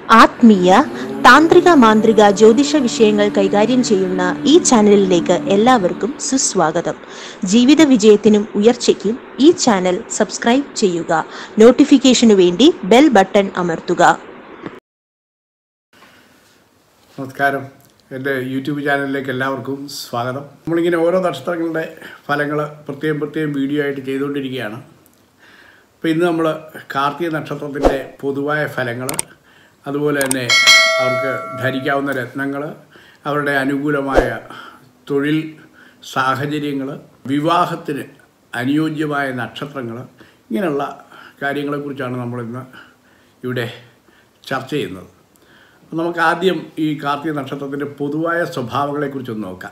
ആത്മീയ താന്ത്രിക മാന്ത്രിക ജ്യോതിഷ വിഷയങ്ങൾ കൈകാര്യം ചെയ്യുന്ന ഈ ചാനലിലേക്ക് എല്ലാവർക്കും സുസ്വാഗതം ജീവിത വിജയത്തിനും ഉയർച്ചയ്ക്കും ഈ ചാനൽ സബ്സ്ക്രൈബ് ചെയ്യുക നോട്ടിഫിക്കേഷനു വേണ്ടി ബെൽ ബട്ടൺ അമർത്തുക നമസ്കാരം എൻ്റെ യൂട്യൂബ് ചാനലിലേക്ക് എല്ലാവർക്കും സ്വാഗതം നമ്മളിങ്ങനെ ഓരോ നക്ഷത്രങ്ങളുടെ ഫലങ്ങൾ പ്രത്യേകം പ്രത്യേകം വീഡിയോ ആയിട്ട് ചെയ്തുകൊണ്ടിരിക്കുകയാണ് അപ്പോൾ ഇന്ന് നമ്മൾ കാർത്തിക നക്ഷത്രത്തിൻ്റെ പൊതുവായ ഫലങ്ങൾ അതുപോലെ തന്നെ അവർക്ക് ധരിക്കാവുന്ന രത്നങ്ങൾ അവരുടെ അനുകൂലമായ തൊഴിൽ സാഹചര്യങ്ങൾ വിവാഹത്തിന് അനുയോജ്യമായ നക്ഷത്രങ്ങൾ ഇങ്ങനെയുള്ള കാര്യങ്ങളെക്കുറിച്ചാണ് നമ്മളിന്ന് ഇവിടെ ചർച്ച ചെയ്യുന്നത് അപ്പോൾ നമുക്ക് ആദ്യം ഈ കാർത്തിക നക്ഷത്രത്തിൻ്റെ പൊതുവായ സ്വഭാവങ്ങളെക്കുറിച്ചൊന്ന് നോക്കാം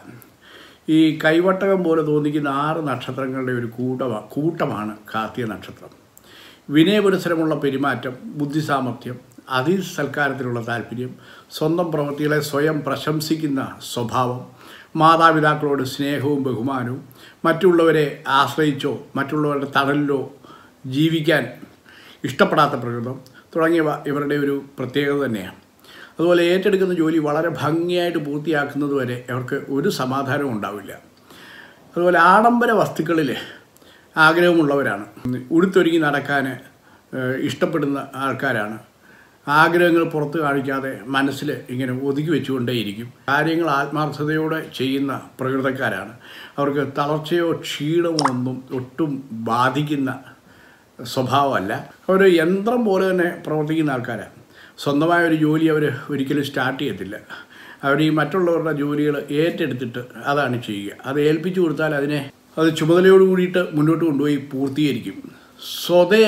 ഈ കൈവട്ടകം പോലെ തോന്നിക്കുന്ന ആറ് നക്ഷത്രങ്ങളുടെ ഒരു കൂട്ടമാ കൂട്ടമാണ് കാർത്തിക നക്ഷത്രം വിനയപുരസരമുള്ള പെരുമാറ്റം ബുദ്ധിസാമർഥ്യം അതിസൽക്കാരത്തിലുള്ള താല്പര്യം സ്വന്തം പ്രവൃത്തികളെ സ്വയം പ്രശംസിക്കുന്ന സ്വഭാവം മാതാപിതാക്കളോട് സ്നേഹവും ബഹുമാനവും മറ്റുള്ളവരെ ആശ്രയിച്ചോ മറ്റുള്ളവരുടെ തണലിലോ ജീവിക്കാൻ ഇഷ്ടപ്പെടാത്ത പ്രകൃതം തുടങ്ങിയവ ഇവരുടെ ഒരു പ്രത്യേകത തന്നെയാണ് അതുപോലെ ഏറ്റെടുക്കുന്ന ജോലി വളരെ ഭംഗിയായിട്ട് പൂർത്തിയാക്കുന്നത് വരെ അവർക്ക് ഒരു സമാധാനവും ഉണ്ടാവില്ല അതുപോലെ ആഡംബര വസ്തുക്കളിൽ ആഗ്രഹമുള്ളവരാണ് ഉടുത്തൊരുങ്ങി നടക്കാൻ ഏഹ്, ഇഷ്ടപ്പെടുന്ന ആൾക്കാരാണ് ആഗ്രഹങ്ങൾ പുറത്ത് കാണിക്കാതെ മനസ്സിൽ ഇങ്ങനെ ഒതുക്കി വെച്ചുകൊണ്ടേയിരിക്കും കാര്യങ്ങൾ ആത്മാർത്ഥതയോടെ ചെയ്യുന്ന പ്രകൃതക്കാരാണ് അവർക്ക് തളർച്ചയോ ക്ഷീണമോ ഒന്നും ഒട്ടും ബാധിക്കുന്ന സ്വഭാവമല്ല അവർ യന്ത്രം പോലെ തന്നെ പ്രവർത്തിക്കുന്ന ആൾക്കാരാണ് സ്വന്തമായ ഒരു ജോലി അവർ ഒരിക്കലും സ്റ്റാർട്ട് ചെയ്യത്തില്ല അവർ ഈ മറ്റുള്ളവരുടെ ജോലികൾ ഏറ്റെടുത്തിട്ട് അതാണ് ചെയ്യുക അത് ഏൽപ്പിച്ചു കൊടുത്താൽ അതിനെ അത് ചുമതലയോട് കൂടിയിട്ട് മുന്നോട്ട് കൊണ്ടുപോയി പൂർത്തീകരിക്കും സ്വതേ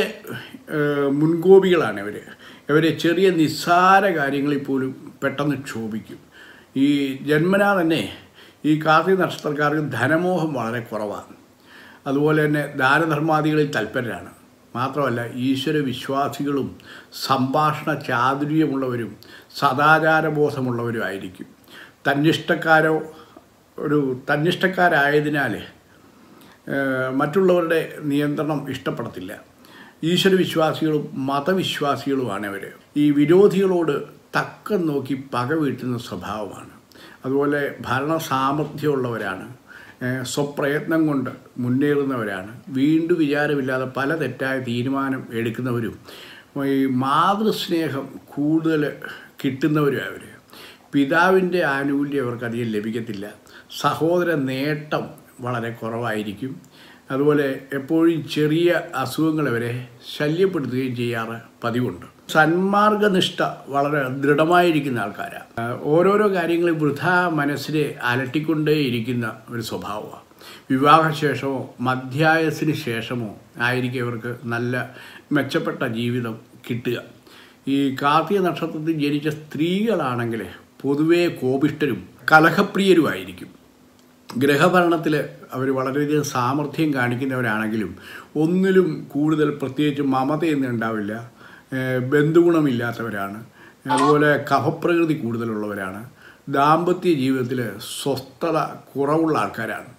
ഏഹ്, മുൻകോപികളാണ് ഇവർ ഇവരെ ചെറിയ നിസ്സാര കാര്യങ്ങളിൽ പോലും പെട്ടെന്ന് ക്ഷോഭിക്കും ഈ ജന്മനാ തന്നെ ഈ കാർത്തിക നക്ഷത്രക്കാർക്ക് ധനമോഹം വളരെ കുറവാണ് അതുപോലെ തന്നെ ദാനധർമാദികളിൽ തൽപരരാണ് മാത്രമല്ല ഈശ്വര വിശ്വാസികളും സംഭാഷണ ചാതുര്യമുള്ളവരും സദാചാരബോധമുള്ളവരും ആയിരിക്കും തന്നിഷ്ടക്കാരോ ഒരു തന്നിഷ്ടക്കാരായതിനാൽ ഏഹ്, മറ്റുള്ളവരുടെ നിയന്ത്രണം ഇഷ്ടപ്പെടത്തില്ല ഈശ്വര വിശ്വാസികളും മതവിശ്വാസികളുമാണ് അവർ ഈ വിരോധികളോട് തക്കം നോക്കി പക വീട്ടുന്ന സ്വഭാവമാണ് അതുപോലെ ഭരണ സാമർഥ്യമുള്ളവരാണ് ഏഹ്, സ്വപ്രയത്നം കൊണ്ട് മുന്നേറുന്നവരാണ് വീണ്ടും വിചാരമില്ലാതെ പല തെറ്റായ തീരുമാനം എടുക്കുന്നവരും ഈ മാതൃസ്നേഹം കൂടുതൽ കിട്ടുന്നവരും അവർ പിതാവിൻ്റെ ആനുകൂല്യം അവർക്ക് അധികം ലഭിക്കത്തില്ല സഹോദര നേട്ടം വളരെ കുറവായിരിക്കും അതുപോലെ എപ്പോഴും ചെറിയ അസുഖങ്ങൾ അവരെ ശല്യപ്പെടുത്തുകയും ചെയ്യാറ് പതിവുണ്ട് സന്മാർഗനിഷ്ഠ വളരെ ദൃഢമായിരിക്കുന്ന ആൾക്കാരാണ് ആ, ഓരോരോ കാര്യങ്ങളും വൃഥാ മനസ്സിനെ അലട്ടിക്കൊണ്ടേയിരിക്കുന്ന ഒരു സ്വഭാവമാണ് വിവാഹശേഷമോ മധ്യായസിന് ശേഷമോ ആയിരിക്കും ഇവർക്ക് നല്ല മെച്ചപ്പെട്ട ജീവിതം കിട്ടുക ഈ കാർത്തിക നക്ഷത്രത്തിൽ ജനിച്ച സ്ത്രീകളാണെങ്കിൽ പൊതുവേ കോപിഷ്ഠരും കലഹപ്രിയരുമായിരിക്കും ഗ്രഹഭരണത്തിൽ അവർ വളരെയധികം സാമർഥ്യം കാണിക്കുന്നവരാണെങ്കിലും ഒന്നിലും കൂടുതൽ പ്രത്യേകിച്ച് മമതയൊന്നും ഉണ്ടാവില്ല ഏഹ് ബന്ധുഗുണമില്ലാത്തവരാണ് അതുപോലെ കഫപ്രകൃതി കൂടുതലുള്ളവരാണ് ദാമ്പത്യ ജീവിതത്തിൽ സ്വസ്ഥത കുറവുള്ള ആൾക്കാരാണ്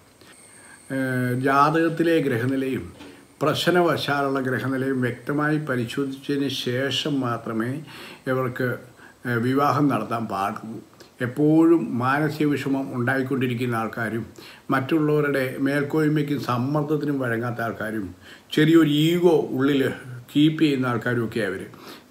ഏഹ് ജാതകത്തിലെ ഗ്രഹനിലയും പ്രശ്നവശാലുള്ള ഗ്രഹനിലയും വ്യക്തമായി പരിശോധിച്ചതിന് ശേഷം മാത്രമേ ഇവർക്ക് ഏഹ് വിവാഹം നടത്താൻ പാടുള്ളൂ എപ്പോഴും മാനസിക വിഷമം ഉണ്ടായിക്കൊണ്ടിരിക്കുന്ന ആൾക്കാരും മറ്റുള്ളവരുടെ മേൽക്കോയ്മയ്ക്കും സമ്മർദ്ദത്തിനും വഴങ്ങാത്ത ആൾക്കാരും ചെറിയൊരു ഈഗോ ഉള്ളിൽ കീപ്പ് ചെയ്യുന്ന ആൾക്കാരും ഒക്കെ അവർ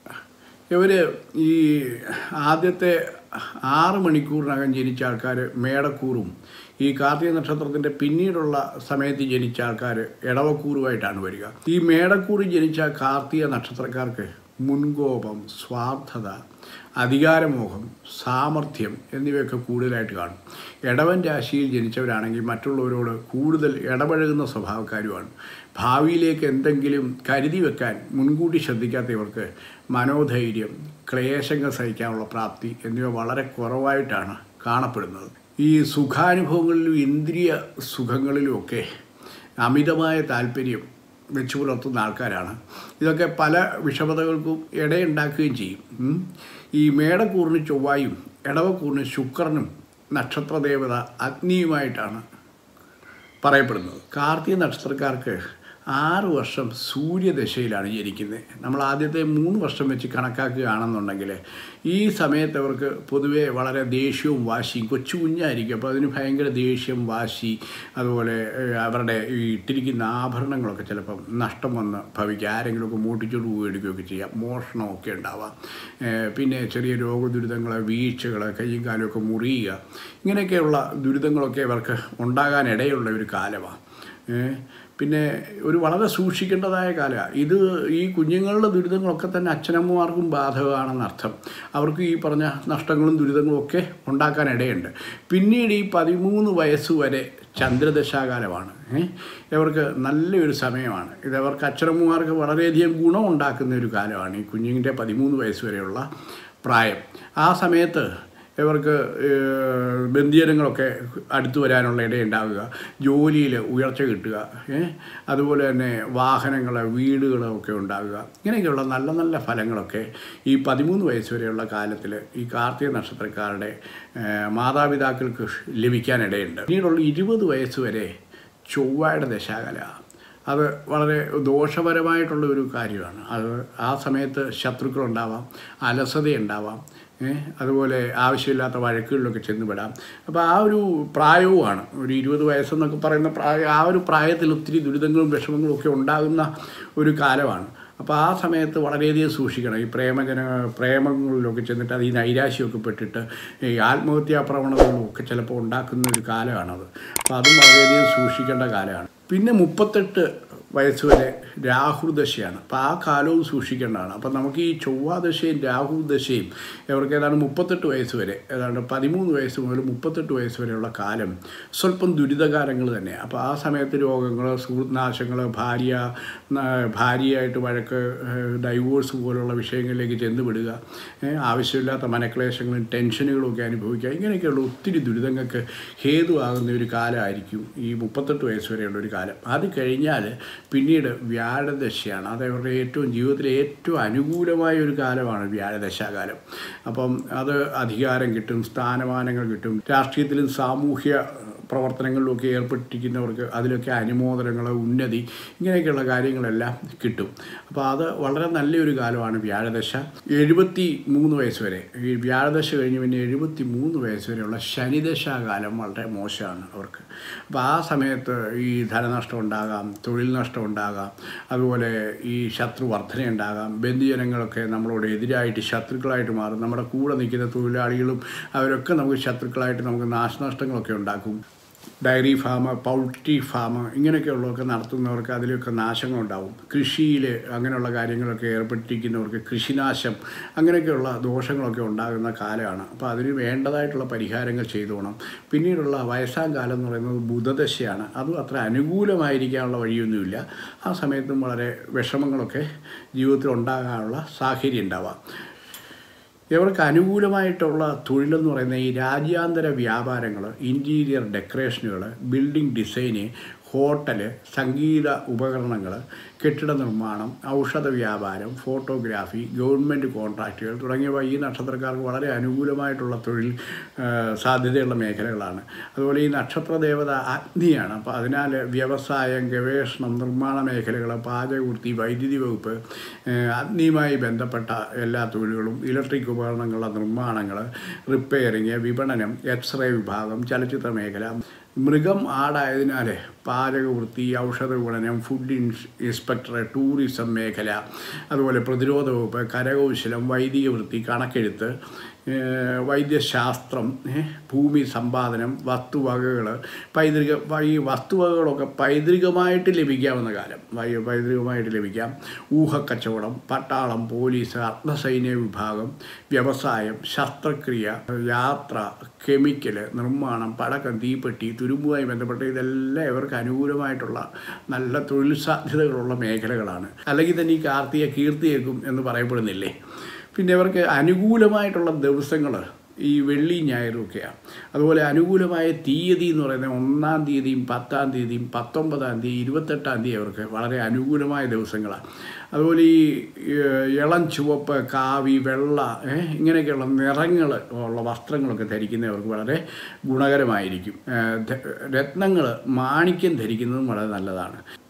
ഇവർ ഈ ആദ്യത്തെ ആറ് മണിക്കൂറിനകം ജനിച്ച ആൾക്കാർ മേടക്കൂറും ഈ കാർത്തിക നക്ഷത്രത്തിൻ്റെ പിന്നീടുള്ള സമയത്ത് ജനിച്ച ആൾക്കാർ ഇടവക്കൂറുമായിട്ടാണ് വരിക ഈ മേടക്കൂറിൽ ജനിച്ച കാർത്തിക നക്ഷത്രക്കാർക്ക് മുൻകോപം സ്വാർത്ഥത അധികാരമോഹം സാമർഥ്യം എന്നിവയൊക്കെ കൂടുതലായിട്ട് കാണും ഇടവൻ രാശിയിൽ ജനിച്ചവരാണെങ്കിൽ മറ്റുള്ളവരോട് കൂടുതൽ ഇടപഴകുന്ന സ്വഭാവക്കാരുമാണ് ഭാവിയിലേക്ക് എന്തെങ്കിലും കരുതി വെക്കാൻ മുൻകൂട്ടി ശ്രദ്ധിക്കാത്ത ഇവർക്ക് മനോധൈര്യം ക്ലേശങ്ങൾ സഹിക്കാനുള്ള പ്രാപ്തി എന്നിവ വളരെ കുറവായിട്ടാണ് കാണപ്പെടുന്നത് ഈ സുഖാനുഭവങ്ങളിലും ഇന്ദ്രിയ സുഖങ്ങളിലുമൊക്കെ അമിതമായ താല്പര്യം വെച്ചു പുലർത്തുന്ന ആൾക്കാരാണ് ഇതൊക്കെ പല വിഷമതകൾക്കും ഇടയുണ്ടാക്കുകയും ചെയ്യും ഉം. ഈ മേടക്കൂറിന് ചൊവ്വായും ഇടവക്കൂറിന് ശുക്രനും നക്ഷത്രദേവത അഗ്നിയുമായിട്ടാണ് പറയപ്പെടുന്നത് കാർത്തിക നക്ഷത്രക്കാർക്ക് ആറ് വർഷം സൂര്യദശയിലാണ് ജനിക്കുന്നത് നമ്മൾ ആദ്യത്തെ മൂന്ന് വർഷം വെച്ച് കണക്കാക്കുകയാണെന്നുണ്ടെങ്കിൽ ഈ സമയത്ത് അവർക്ക് പൊതുവേ വളരെ ദേഷ്യവും വാശിയും കൊച്ചു കുഞ്ഞായിരിക്കും അപ്പോൾ അതിന് ഭയങ്കര ദേഷ്യം വാശി അതുപോലെ ഏഹ്, അവരുടെ ഈ ഇട്ടിരിക്കുന്ന ആഭരണങ്ങളൊക്കെ ചിലപ്പം നഷ്ടം വന്ന് ഭവിക്കുക ആരെങ്കിലുമൊക്കെ മൂട്ടിച്ചോട് പോവുകയൊക്കെ ചെയ്യാം മോഷണമൊക്കെ ഉണ്ടാവാം ഏഹ്, പിന്നെ ചെറിയ രോഗദുരിതങ്ങൾ വീഴ്ചകൾ കൈയും കാലുമൊക്കെ മുറിയുക ഇങ്ങനെയൊക്കെയുള്ള ദുരിതങ്ങളൊക്കെ ഇവർക്ക് ഉണ്ടാകാനിടയുള്ള ഒരു കാലമാണ് ഏഹ് പിന്നെ ഒരു വളരെ സൂക്ഷിക്കേണ്ടതായ കാലമാണ് ഇത് ഈ കുഞ്ഞുങ്ങളുടെ ദുരിതങ്ങളൊക്കെ തന്നെ അച്ഛനമ്മമാർക്കും ബാധകമാണെന്ന് അർത്ഥം അവർക്ക് ഈ പറഞ്ഞ നഷ്ടങ്ങളും ദുരിതങ്ങളും ഒക്കെ ഉണ്ടാക്കാനിടയുണ്ട് പിന്നീട് ഈ പതിമൂന്ന് വയസ്സ് വരെ ചന്ദ്രദശാകാലമാണ് ഏഹ് ഇവർക്ക് നല്ലൊരു സമയമാണ് ഇത് അവർക്ക് അച്ഛനമ്മമാർക്ക് വളരെയധികം ഗുണം ഉണ്ടാക്കുന്ന ഒരു കാലമാണ് ഈ കുഞ്ഞിൻ്റെ പതിമൂന്ന് വയസ്സ് വരെയുള്ള പ്രായം ആ സമയത്ത് ഇവർക്ക് ഏഹ്, ബന്ധിജനങ്ങളൊക്കെ അടുത്തു വരാനുള്ള ഇടയുണ്ടാവുക ജോലിയിൽ ഉയർച്ച കിട്ടുക ഏ? അതുപോലെ തന്നെ വാഹനങ്ങൾ വീടുകളൊക്കെ ഉണ്ടാകുക ഇങ്ങനെയൊക്കെയുള്ള നല്ല നല്ല ഫലങ്ങളൊക്കെ ഈ പതിമൂന്ന് വയസ്സ് വരെയുള്ള കാലത്തിൽ ഈ കാർത്തിക നക്ഷത്രക്കാരുടെ ഏഹ്, മാതാപിതാക്കൾക്ക് ലഭിക്കാനിടയുണ്ട് പിന്നീടുള്ള ഇരുപത് വയസ്സ് വരെ ചൊവ്വയുടെ ദശാകാലമാണ് അത് വളരെ ദോഷപരമായിട്ടുള്ള ഒരു കാര്യമാണ് അത് ആ സമയത്ത് ശത്രുക്കളുണ്ടാവാം അലസതയുണ്ടാവാം ഏ, അതുപോലെ ആവശ്യമില്ലാത്ത വഴക്കുകളിലൊക്കെ ചെന്നുപെടാം അപ്പോൾ ആ ഒരു പ്രായവുമാണ് ഒരു ഇരുപത് വയസ്സെന്നൊക്കെ പറയുന്ന പ്രായം ആ ഒരു പ്രായത്തിൽ ഒത്തിരി ദുരിതങ്ങളും വിഷമങ്ങളും ഒക്കെ ഉണ്ടാകുന്ന ഒരു കാലമാണ് അപ്പോൾ ആ സമയത്ത് വളരെയധികം സൂക്ഷിക്കണം ഈ പ്രേമജന പ്രേമങ്ങളിലൊക്കെ ചെന്നിട്ട് അത് ഈ നൈരാശ്യമൊക്കെ പെട്ടിട്ട് ഈ ആത്മഹത്യാ പ്രവണതകളും ഒക്കെ ചിലപ്പോൾ ഉണ്ടാക്കുന്ന ഒരു കാലമാണത് അപ്പോൾ അതും വളരെയധികം സൂക്ഷിക്കേണ്ട കാലമാണ് പിന്നെ മുപ്പത്തെട്ട് വയസ്സ് വരെ രാഹുദശയാണ് അപ്പോൾ ആ കാലവും സൂക്ഷിക്കേണ്ടതാണ് അപ്പം നമുക്ക് ഈ ചൊവ്വാദശയും രാഹുദശയും ഇവർക്ക് ഏതാണ്ട് മുപ്പത്തെട്ട് വയസ്സ് വരെ ഏതാണ്ട് പതിമൂന്ന് വയസ്സ് മുതൽ മുപ്പത്തെട്ട് വയസ്സ് വരെയുള്ള കാലം സ്വല്പം ദുരിതകാലങ്ങൾ തന്നെ അപ്പോൾ ആ സമയത്ത് രോഗങ്ങൾ സുഹൃത്നാശങ്ങൾ ഭാര്യ ന- ഭാര്യയായിട്ട് വഴക്ക് ഏഹ്, ഡൈവോഴ്സ് പോലുള്ള വിഷയങ്ങളിലേക്ക് ചെന്നുവിടുക ഏഹ്, ആവശ്യമില്ലാത്ത മനക്ലേശങ്ങളും ടെൻഷനുകളും ഒക്കെ അനുഭവിക്കുക ഇങ്ങനെയൊക്കെയുള്ള ഒത്തിരി ദുരിതങ്ങൾക്ക് ഹേതുവാകുന്ന ഒരു കാലമായിരിക്കും ഈ മുപ്പത്തെട്ട് വയസ്സ് വരെയുള്ള ഒരു കാലം അത് കഴിഞ്ഞാൽ പിന്നീട് വ്യാഴദശയാണ് അത് അവരുടെ ഏറ്റവും ജീവിതത്തിലെ ഏറ്റവും അനുകൂലമായ ഒരു കാലമാണ് വ്യാഴദശാകാലം അപ്പം അത് അധികാരം കിട്ടും സ്ഥാനമാനങ്ങൾ കിട്ടും രാഷ്ട്രീയത്തിലും സാമൂഹ്യ പ്രവർത്തനങ്ങളിലൊക്കെ ഏർപ്പെട്ടിരിക്കുന്നവർക്ക് അതിലൊക്കെ അനുമോദനങ്ങൾ ഉന്നതി ഇങ്ങനെയൊക്കെയുള്ള കാര്യങ്ങളെല്ലാം കിട്ടും അപ്പോൾ അത് വളരെ നല്ലൊരു കാലമാണ് വ്യാഴദശ എഴുപത്തി മൂന്ന് വയസ്സ് വരെ ഈ വ്യാഴദശ കഴിഞ്ഞ് പിന്നെ എഴുപത്തി മൂന്ന് വയസ്സ് വരെയുള്ള ശനിദശാകാലം വളരെ മോശമാണ് അവർക്ക് അപ്പോൾ ആ സമയത്ത് ഈ ധനനഷ്ടം ഉണ്ടാകാം തൊഴിൽ നഷ്ടം ഉണ്ടാകാം അതുപോലെ ഈ ശത്രു വർധന ഉണ്ടാകാം ബന്ധുജനങ്ങളൊക്കെ നമ്മളോട് എതിരായിട്ട് ശത്രുക്കളായിട്ട് മാറും നമ്മുടെ കൂടെ നിൽക്കുന്ന തൊഴിലാളികളും അവരൊക്കെ നമുക്ക് ശത്രുക്കളായിട്ട് നമുക്ക് നാശനഷ്ടങ്ങളൊക്കെ ഉണ്ടാക്കും ഡയറി ഫാം പൗൾട്രി ഫാം ഇങ്ങനെയൊക്കെയുള്ളതൊക്കെ നടത്തുന്നവർക്ക് അതിലൊക്കെ നാശങ്ങളുണ്ടാവും കൃഷിയിൽ അങ്ങനെയുള്ള കാര്യങ്ങളൊക്കെ ഏർപ്പെട്ടിരിക്കുന്നവർക്ക് കൃഷിനാശം അങ്ങനെയൊക്കെയുള്ള ദോഷങ്ങളൊക്കെ ഉണ്ടാകുന്ന കാലമാണ് അപ്പോൾ അതിന് വേണ്ടതായിട്ടുള്ള പരിഹാരങ്ങൾ ചെയ്തോണം പിന്നീടുള്ള വയസ്സാം കാലം എന്ന് പറയുന്നത് ബുധദശയാണ് അതും അത്ര അനുകൂലമായിരിക്കാനുള്ള വഴിയൊന്നുമില്ല ആ സമയത്തും വളരെ വിഷമങ്ങളൊക്കെ ജീവിതത്തിൽ ഉണ്ടാകാനുള്ള സാഹചര്യം ഉണ്ടാവാം ഇവർക്ക് അനുകൂലമായിട്ടുള്ള തൊഴിലെന്ന് പറയുന്ന ഈ രാജ്യാന്തര വ്യാപാരങ്ങൾ ഇൻറ്റീരിയർ ഡെക്കറേഷനുകൾ ബിൽഡിംഗ് ഡിസൈന് ഹോട്ടല് സംഗീത ഉപകരണങ്ങൾ കെട്ടിട നിർമ്മാണം ഔഷധ വ്യാപാരം ഫോട്ടോഗ്രാഫി ഗവൺമെൻറ് കോൺട്രാക്റ്റുകൾ തുടങ്ങിയവ ഈ നക്ഷത്രക്കാർക്ക് വളരെ അനുകൂലമായിട്ടുള്ള തൊഴിൽ ആ, സാധ്യതയുള്ള മേഖലകളാണ് അതുപോലെ ഈ നക്ഷത്ര ദേവത അഗ്നിയാണ് അപ്പോൾ അതിനാൽ വ്യവസായം ഗവേഷണം നിർമ്മാണ മേഖലകൾ പാചകവൃത്തി വൈദ്യുതി വകുപ്പ് ആ, അഗ്നിയുമായി ബന്ധപ്പെട്ട എല്ലാ തൊഴിലുകളും ഇലക്ട്രിക് ഉപകരണങ്ങളുടെ നിർമ്മാണങ്ങൾ റിപ്പയറിങ് വിപണനം എക്സ്റേ വിഭാഗം ചലച്ചിത്ര മേഖല മൃഗം ആടായതിനാൽ പാചകവൃത്തി ഔഷധ വിപണനം ഫുഡ് ഇൻസ് ഇൻസ്പെക്ടർ ടൂറിസം മേഖല അതുപോലെ പ്രതിരോധ വകുപ്പ് കരകൗശലം വൈദിക വൃത്തി കണക്കെഴുത്ത് ഏഹ് വൈദ്യശാസ്ത്രം ഏഹ് ഭൂമി സമ്പാദനം വസ്തുവകകൾ പൈതൃക വ- ഈ വസ്തുവകകളൊക്കെ പൈതൃകമായിട്ട് ലഭിക്കാവുന്ന കാലം വൈ- പൈതൃകമായിട്ട് ലഭിക്കാം ഊഹക്കച്ചവടം പട്ടാളം പോലീസ് അർദ്ധസൈന്യ വിഭാഗം വ്യവസായം ശസ്ത്രക്രിയ യാത്ര കെമിക്കൽ നിർമ്മാണം പടക്കം തീപ്പെട്ടി തുരുമ്പുമായി ബന്ധപ്പെട്ട ഇതെല്ലാം ഇവർക്ക് അനുകൂലമായിട്ടുള്ള നല്ല തൊഴിൽ സാധ്യതകളുള്ള മേഖലകളാണ് അല്ലെങ്കിൽ തന്നെ ഈ കാർത്തിക കീർത്തിയേക്കും എന്ന് പറയപ്പെടുന്നില്ലേ പിന്നെ ഇവർക്ക് അനുകൂലമായിട്ടുള്ള ദിവസങ്ങൾ ഈ വെള്ളി ഞായറും ഒക്കെയാണ് അതുപോലെ അനുകൂലമായ തീയതി എന്ന് പറയുന്നത് ഒന്നാം തീയതിയും പത്താം തീയതിയും പത്തൊമ്പതാം തീയതി ഇരുപത്തെട്ടാം തീയതി അവർക്ക് വളരെ അനുകൂലമായ ദിവസങ്ങളാണ് അതുപോലെ ഈ ഏഹ്, ഇളം ചുവപ്പ് കാവി വെള്ള ഏഹ്, ഇങ്ങനെയൊക്കെയുള്ള നിറങ്ങൾ ഉള്ള വസ്ത്രങ്ങളൊക്കെ ധരിക്കുന്നവർക്ക് വളരെ ഗുണകരമായിരിക്കും രത്നങ്ങൾ മാണിക്യം ധരിക്കുന്നതും വളരെ നല്ലതാണ്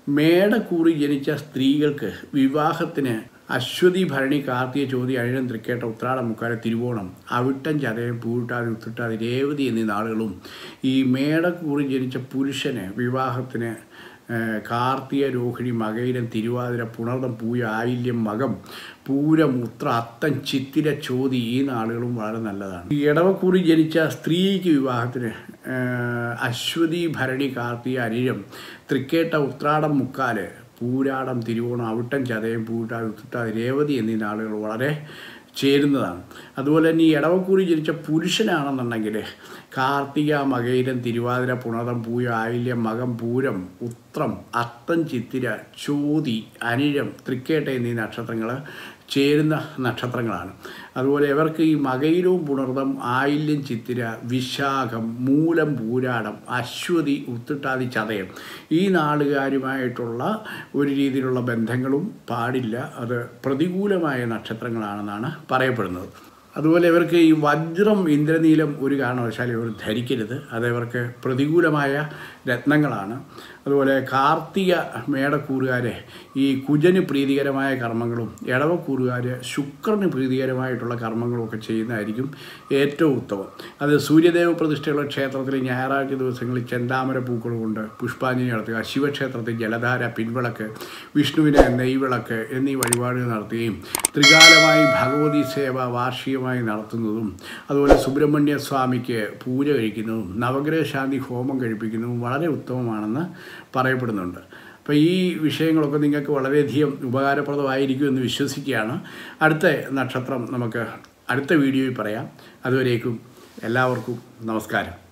മേടക്കൂറി ജനിച്ച സ്ത്രീകൾക്ക് വിവാഹത്തിന് അശ്വതി ഭരണി കാർത്തിക ചോതി അഴിഴം തൃക്കേട്ട ഉത്രാടം മുക്കാല തിരുവോണം അവിട്ടം ചതയം പൂട്ടാതി ഉത്തിട്ടാതി രേവതി എന്നീ നാളുകളും ഈ മേടക്കൂറി ജനിച്ച പുരുഷന് വിവാഹത്തിന് ഏഹ്, കാർത്തിക രോഹിണി മകയിരം തിരുവാതിര പുണർദം പൂയ ആയില്യം മകം പൂരം ഉത്ര അത്തം ചിത്തിര ചോതി ഈ നാളുകളും വളരെ നല്ലതാണ് ഈ ഇടവക്കൂറി ജനിച്ച സ്ത്രീക്ക് വിവാഹത്തിന് ഏഹ്, അശ്വതി ഭരണി കാർത്തിക അനിഴം തൃക്കേട്ട ഉത്രാടം മുക്കാല് പൂരാടം തിരുവോണം അവിട്ടം ചതയം പൂട്ടാതി ഉത്തിട്ടാതി രേവതി എന്നീ നാളുകൾ വളരെ ചേരുന്നതാണ് അതുപോലെ തന്നെ ഈ ഇടവക്കൂറി ജനിച്ച പുരുഷനാണെന്നുണ്ടെങ്കിൽ കാർത്തിക മകയിരം തിരുവാതിര പുണതം പൂയ ആയില്യം മകം പൂരം ഉത്രം അത്തം ചിത്തിര ചോതി അനിഴം തൃക്കേട്ട എന്നീ നക്ഷത്രങ്ങൾ ചേരുന്ന നക്ഷത്രങ്ങളാണ് അതുപോലെ ഇവർക്ക് ഈ മകയിരവും പുണർദം ആയില്യം ചിത്തിര വിശാഖം മൂലം പൂരാടം അശ്വതി ഉത്തിട്ടാതി ചതയം ഈ നാളുകാരുമായിട്ടുള്ള ഒരു രീതിയിലുള്ള ബന്ധങ്ങളും പാടില്ല അത് പ്രതികൂലമായ നക്ഷത്രങ്ങളാണെന്നാണ് പറയപ്പെടുന്നത് അതുപോലെ ഇവർക്ക് ഈ വജ്രം ഇന്ദ്രനീലം ഒരു കാരണവശാലും ഇവർ ധരിക്കരുത് അത് ഇവർക്ക് പ്രതികൂലമായ രത്നങ്ങളാണ് അതുപോലെ കാർത്തിക മേടക്കൂറുകാരെ ഈ കുജന് പ്രീതികരമായ കർമ്മങ്ങളും ഇടവക്കൂറുകാർ ശുക്രന് പ്രീതികരമായിട്ടുള്ള കർമ്മങ്ങളും ഒക്കെ ചെയ്യുന്നതായിരിക്കും ഏറ്റവും ഉത്തമം അത് സൂര്യദേവ പ്രതിഷ്ഠയുള്ള ക്ഷേത്രത്തിൽ ഞായറാഴ്ച ദിവസങ്ങളിൽ ചെന്താമര പൂക്കൾ കൊണ്ട് പുഷ്പാഞ്ജലി നടത്തുക ശിവക്ഷേത്രത്തിൽ ജലധാര പിൻവിളക്ക് വിഷ്ണുവിന് നെയ്വിളക്ക് എന്നീ വഴിപാടുകൾ നടത്തുകയും ത്രികാലമായി ഭഗവതി സേവ വാർഷികമായി നടത്തുന്നതും അതുപോലെ സുബ്രഹ്മണ്യ സ്വാമിക്ക് പൂജ കഴിക്കുന്നതും നവഗ്രഹ ശാന്തി ഹോമം കഴിപ്പിക്കുന്നതും വളരെ ഉത്തമമാണെന്ന് പറയപ്പെടുന്നുണ്ട് അപ്പോൾ ഈ വിഷയങ്ങളൊക്കെ നിങ്ങൾക്ക് വളരെയധികം ഉപകാരപ്രദമായിരിക്കുമെന്ന് വിശ്വസിക്കുകയാണ് അടുത്ത നക്ഷത്രം നമുക്ക് അടുത്ത വീഡിയോയിൽ പറയാം അതുവരേക്കും എല്ലാവർക്കും നമസ്കാരം